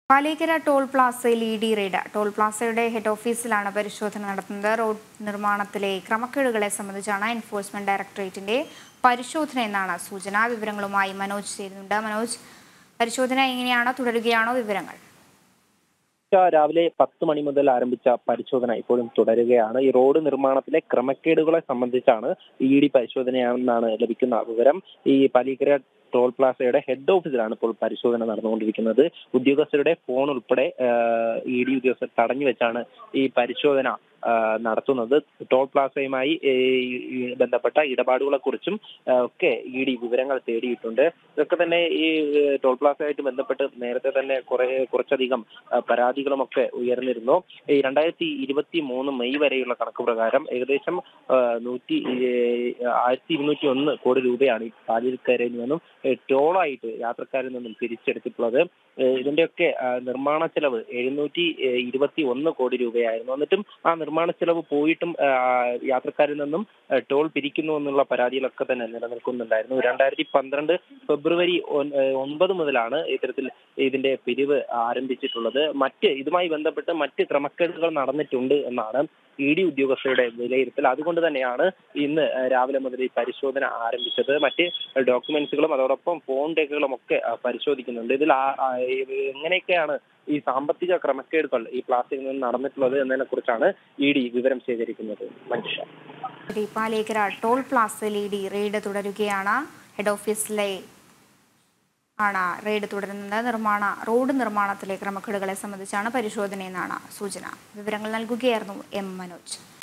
Palekkara toll പ്ലാസയിൽ E D raid toll പ്ലാസയുടെ head ഓഫീസിലാണ് പരിശോധന നടത്തുന്നത് റോഡ് നിർമ്മാണത്തിലെ ക്രമക്കേടുകളെ സംബന്ധിച്ചാണ് എൻഫോഴ്സ്മെന്റ് ഡയറക്ടറേറ്റിന്റെ പരിശോധന എന്നാണ് സൂചന വിവരങ്ങളുമായി മനോജ് ചേരുന്നുണ്ട് മനോജ് പരിശോധന എങ്ങനെയാണോ തുടരുകയാണോ വിവരങ്ങൾ ഉച്ച രാവിലെ പത്ത് മണി മുതൽ ആരംഭിച്ച പരിശോധന ഇപ്പോഴും തുടരുകയാണ് ഈ റോഡ് നിർമ്മാണത്തിലെ ക്രമക്കേടുകളെ സംബന്ധിച്ചാണ് ഇ ഡി പരിശോധനയാണെന്നാണ് ലഭിക്കുന്ന വിവരം ഈ പലീക്കര ടോൾ പ്ലാസയുടെ ഹെഡ് ഓഫീസിലാണ് ഇപ്പോൾ പരിശോധന നടന്നുകൊണ്ടിരിക്കുന്നത് ഉദ്യോഗസ്ഥരുടെ ഫോൺ ഉൾപ്പെടെ ഇ ഡി ഉദ്യോഗസ്ഥർ തടഞ്ഞു വെച്ചാണ് ഈ പരിശോധന ആ, നടത്തുന്നത് ടോൾ പ്ലാസയുമായി ഏ, ഈ ബന്ധപ്പെട്ട ഇടപാടുകളെ കുറിച്ചും ഒക്കെ ഇ ഡി വിവരങ്ങൾ തേടിയിട്ടുണ്ട് ഇതൊക്കെ തന്നെ ഈ ഏ, ടോൾ പ്ലാസയായിട്ട് ബന്ധപ്പെട്ട് നേരത്തെ തന്നെ കുറെ കുറച്ചധികം ആ, പരാതികളുമൊക്കെ ഉയർന്നിരുന്നു ഈ രണ്ടായിരത്തി ഇരുപത്തി മൂന്ന് മെയ് വരെയുള്ള കണക്ക് പ്രകാരം ഏകദേശം ആ, നൂറ്റി ഏ, ആയിരത്തി ഇരുന്നൂറ്റി ഒന്ന് കോടി രൂപയാണ് ഈ പാലിക്കരയിൽ നിന്നും ഏ, ടോളായിട്ട് യാത്രക്കാരിൽ നിന്നും പിരിച്ചെടുത്തിട്ടുള്ളത് ഏ, ഇതിന്റെയൊക്കെ ആ, നിർമ്മാണ ചെലവ് എഴുന്നൂറ്റി ഏ, ഇരുപത്തി ഒന്ന് കോടി രൂപയായിരുന്നു എന്നിട്ടും ആ നിർമ്മാണ ചെലവ് പോയിട്ടും ആ, യാത്രക്കാരിൽ നിന്നും ആ, ടോൾ പിരിക്കുന്നു എന്നുള്ള പരാതികളൊക്കെ തന്നെ നിലനിൽക്കുന്നുണ്ടായിരുന്നു രണ്ടായിരത്തി പന്ത്രണ്ട് ഫെബ്രുവരി ഒൻ- ഏ, ഒൻപത് മുതലാണ് ഇത്തരത്തിൽ ഇതിന്റെ പിരിവ് ആരംഭിച്ചിട്ടുള്ളത് മറ്റ് ഇതുമായി ബന്ധപ്പെട്ട് മറ്റ് ക്രമക്കേടുകൾ നടന്നിട്ടുണ്ട് എന്നാണ് ഇ ഡി ഉദ്യോഗസ്ഥരുടെ വിലയിരുത്തൽ അതുകൊണ്ട് തന്നെയാണ് ഇന്ന് ആ, രാവിലെ മുതൽ ഈ പരിശോധന ആരംഭിച്ചത് മറ്റ് ഡോക്യുമെന്റ്സുകളും അതോടൊപ്പം ഫോൺ രേഖകളും ഒക്കെ ആ, പരിശോധിക്കുന്നുണ്ട് ഇതിൽ ആ- ആ, ഈ- എങ്ങനെയൊക്കെയാണ് ഈ സാമ്പത്തിക ക്രമക്കേടുകൾ ഈ പ്ലാസ്റ്റിക്കിൽ നിന്ന് നടന്നിട്ടുള്ളത് എന്നതിനെ കുറിച്ചാണ് ഇ ഡി വിവരം ശേഖരിക്കുന്നത് മനുഷ്യ ഈ പാലേക്കര ടോൾ പ്ലാസയിൽ ഇ ഡി റെയ്ഡ് തുടരുകയാണ് ഹെഡ് ഓഫീസിലെ ആണ് റെയ്ഡ് തുടരുന്നത് നിർമ്മാണ റോഡ് നിർമ്മാണത്തിലെ ക്രമക്കേടുകളെ സംബന്ധിച്ചാണ് പരിശോധനയെന്നാണ് സൂചന വിവരങ്ങൾ നൽകുകയായിരുന്നു എം മനോജ്